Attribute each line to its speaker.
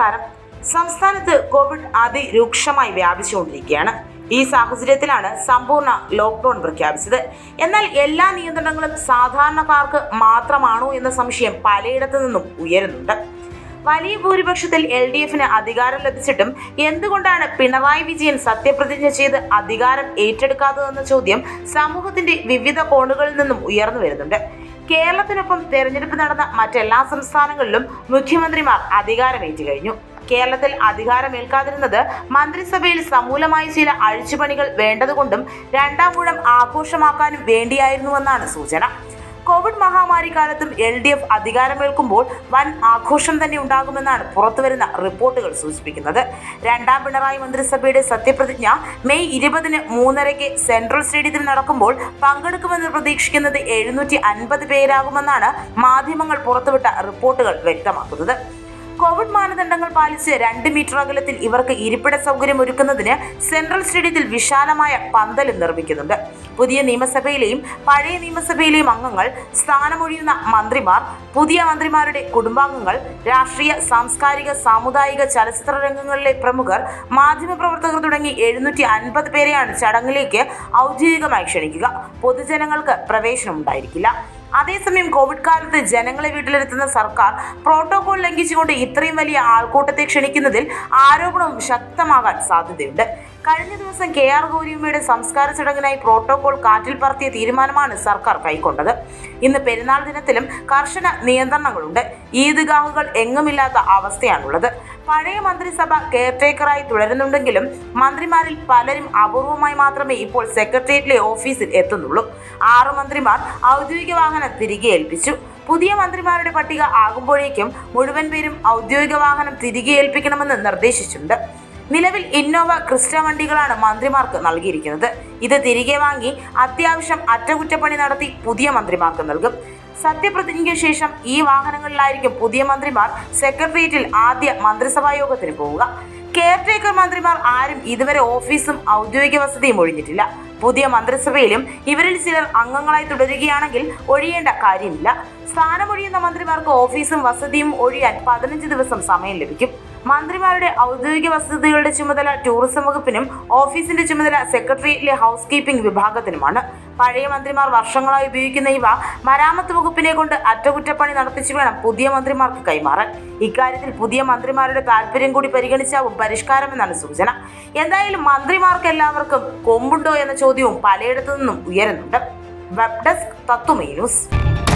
Speaker 1: നമസ്കാരം സംസ്ഥാനത്ത് കോവിഡ് അതിരൂക്ഷമായി വ്യാപിച്ചുകൊണ്ടിരിക്കുകയാണ് ഈ സാഹചര്യത്തിലാണ് സമ്പൂർണ്ണ ലോക്ക്ഡൌൺ പ്രഖ്യാപിച്ചത് എന്നാൽ എല്ലാ നിയന്ത്രണങ്ങളും സാധാരണക്കാർക്ക് മാത്രമാണോ എന്ന സംശയം പലയിടത്തു നിന്നും ഉയരുന്നുണ്ട് വലിയ ഭൂരിപക്ഷത്തിൽ എൽ ഡി എഫിന് അധികാരം ലഭിച്ചിട്ടും എന്തുകൊണ്ടാണ് പിണറായി വിജയൻ സത്യപ്രതിജ്ഞ ചെയ്ത് അധികാരം ഏറ്റെടുക്കാത്തതെന്ന ചോദ്യം സമൂഹത്തിന്റെ വിവിധ കോണുകളിൽ നിന്നും ഉയർന്നു വരുന്നുണ്ട് കേരളത്തിനൊപ്പം തെരഞ്ഞെടുപ്പ് നടന്ന മറ്റെല്ലാ സംസ്ഥാനങ്ങളിലും മുഖ്യമന്ത്രിമാർ അധികാരമേറ്റു കഴിഞ്ഞു കേരളത്തിൽ അധികാരമേൽക്കാതിരുന്നത് മന്ത്രിസഭയിൽ സമൂലമായ ചില അഴിച്ചുപണികൾ വേണ്ടതുകൊണ്ടും രണ്ടാം ഊഴം ആഘോഷമാക്കാനും വേണ്ടിയായിരുന്നുവെന്നാണ് സൂചന കോവിഡ് മഹാമാരി കാലത്തും എൽ ഡി എഫ് അധികാരമേൽക്കുമ്പോൾ വൻ ആഘോഷം തന്നെ ഉണ്ടാകുമെന്നാണ് പുറത്തുവരുന്ന റിപ്പോർട്ടുകൾ സൂചിപ്പിക്കുന്നത് രണ്ടാം പിണറായി മന്ത്രിസഭയുടെ സത്യപ്രതിജ്ഞ മെയ് ഇരുപതിന് മൂന്നരയ്ക്ക് സെൻട്രൽ സ്റ്റേഡിയത്തിൽ നടക്കുമ്പോൾ പങ്കെടുക്കുമെന്ന് പ്രതീക്ഷിക്കുന്നത് എഴുന്നൂറ്റി അൻപത് പേരാകുമെന്നാണ് മാധ്യമങ്ങൾ പുറത്തുവിട്ട റിപ്പോർട്ടുകൾ വ്യക്തമാക്കുന്നത് കോവിഡ് മാനദണ്ഡങ്ങൾ പാലിച്ച് രണ്ട് മീറ്റർ അകലത്തിൽ ഇവർക്ക് ഇരിപ്പിട സൗകര്യം ഒരുക്കുന്നതിന് സെൻട്രൽ സ്റ്റേഡിയത്തിൽ വിശാലമായ പന്തലും നിർമ്മിക്കുന്നുണ്ട് പുതിയ നിയമസഭയിലെയും പഴയ നിയമസഭയിലെയും അംഗങ്ങൾ സ്ഥാനമൊഴിയുന്ന മന്ത്രിമാർ പുതിയ മന്ത്രിമാരുടെ കുടുംബാംഗങ്ങൾ രാഷ്ട്രീയ സാംസ്കാരിക സാമുദായിക ചലച്ചിത്ര രംഗങ്ങളിലെ പ്രമുഖർ മാധ്യമപ്രവർത്തകർ തുടങ്ങി എഴുന്നൂറ്റി അൻപത് പേരെയാണ് ചടങ്ങിലേക്ക് ഔദ്യോഗികമായി ക്ഷണിക്കുക പൊതുജനങ്ങൾക്ക് പ്രവേശനം ഉണ്ടായിരിക്കില്ല അതേസമയം കോവിഡ് കാലത്ത് ജനങ്ങളെ വീട്ടിലിരുത്തുന്ന സർക്കാർ പ്രോട്ടോകോൾ ലംഘിച്ചുകൊണ്ട് ഇത്രയും വലിയ ആൾക്കൂട്ടത്തെ ക്ഷണിക്കുന്നതിൽ ആരോപണവും ശക്തമാകാൻ സാധ്യതയുണ്ട് കഴിഞ്ഞ ദിവസം കെ ആർ ഗൗരിയമ്മയുടെ സംസ്കാര ചടങ്ങിനായി പ്രോട്ടോകോൾ കാറ്റിൽ പറത്തിയ തീരുമാനമാണ് സർക്കാർ കൈക്കൊണ്ടത് ഇന്ന് പെരുന്നാൾ ദിനത്തിലും കർശന നിയന്ത്രണങ്ങളുണ്ട് ഈദ്ഗാഹുകൾ എങ്ങുമില്ലാത്ത അവസ്ഥയാണുള്ളത് പഴയ മന്ത്രിസഭ കെയർടേക്കറായി തുടരുന്നുണ്ടെങ്കിലും മന്ത്രിമാരിൽ പലരും അപൂർവമായി മാത്രമേ ഇപ്പോൾ സെക്രട്ടേറിയറ്റിലെ ഓഫീസിൽ എത്തുന്നുള്ളൂ ആറ് മന്ത്രിമാർ ഔദ്യോഗിക വാഹനം തിരികെ ഏൽപ്പിച്ചു പുതിയ മന്ത്രിമാരുടെ പട്ടിക ആകുമ്പോഴേക്കും മുഴുവൻ പേരും ഔദ്യോഗിക വാഹനം തിരികെ ഏൽപ്പിക്കണമെന്ന് നിർദ്ദേശിച്ചിട്ടുണ്ട് നിലവിൽ ഇന്നോവ ക്രിസ്റ്റ വണ്ടികളാണ് മന്ത്രിമാർക്ക് നൽകിയിരിക്കുന്നത് ഇത് തിരികെ വാങ്ങി അത്യാവശ്യം അറ്റകുറ്റപ്പണി നടത്തി പുതിയ മന്ത്രിമാർക്ക് നൽകും സത്യപ്രതിജ്ഞയ്ക്ക് ശേഷം ഈ വാഹനങ്ങളിലായിരിക്കും പുതിയ മന്ത്രിമാർ സെക്രട്ടേറിയറ്റിൽ ആദ്യ മന്ത്രിസഭാ യോഗത്തിന് പോവുക കെയർടേക്കർ മന്ത്രിമാർ ആരും ഇതുവരെ ഓഫീസും ഔദ്യോഗിക വസതിയും ഒഴിഞ്ഞിട്ടില്ല പുതിയ മന്ത്രിസഭയിലും ഇവരിൽ ചിലർ അംഗങ്ങളായി തുടരുകയാണെങ്കിൽ ഒഴിയേണ്ട കാര്യമില്ല സ്ഥാനമൊഴിയുന്ന മന്ത്രിമാർക്ക് ഓഫീസും വസതിയും ഒഴിയാൻ പതിനഞ്ച് ദിവസം സമയം ലഭിക്കും മന്ത്രിമാരുടെ ഔദ്യോഗിക വസതികളുടെ ചുമതല ടൂറിസം വകുപ്പിനും ഓഫീസിന്റെ ചുമതല സെക്രട്ടേറിയറ്റിലെ ഹൗസ് കീപ്പിംഗ് വിഭാഗത്തിനുമാണ് പഴയ മന്ത്രിമാർ വർഷങ്ങളായി ഉപയോഗിക്കുന്ന ഇവ മരാമത്ത് വകുപ്പിനെ കൊണ്ട് അറ്റകുറ്റപ്പണി നടത്തിച്ചു വേണം പുതിയ മന്ത്രിമാർക്ക് കൈമാറാൻ ഇക്കാര്യത്തിൽ പുതിയ മന്ത്രിമാരുടെ താല്പര്യം കൂടി പരിഗണിച്ചാവും പരിഷ്കാരമെന്നാണ് സൂചന എന്തായാലും മന്ത്രിമാർക്ക് എല്ലാവർക്കും കൊമ്പുണ്ടോ എന്ന ചോദ്യവും പലയിടത്തു നിന്നും ഉയരുന്നുണ്ട് വെബ് ഡെസ്ക് തത്തുമേ ന്യൂസ്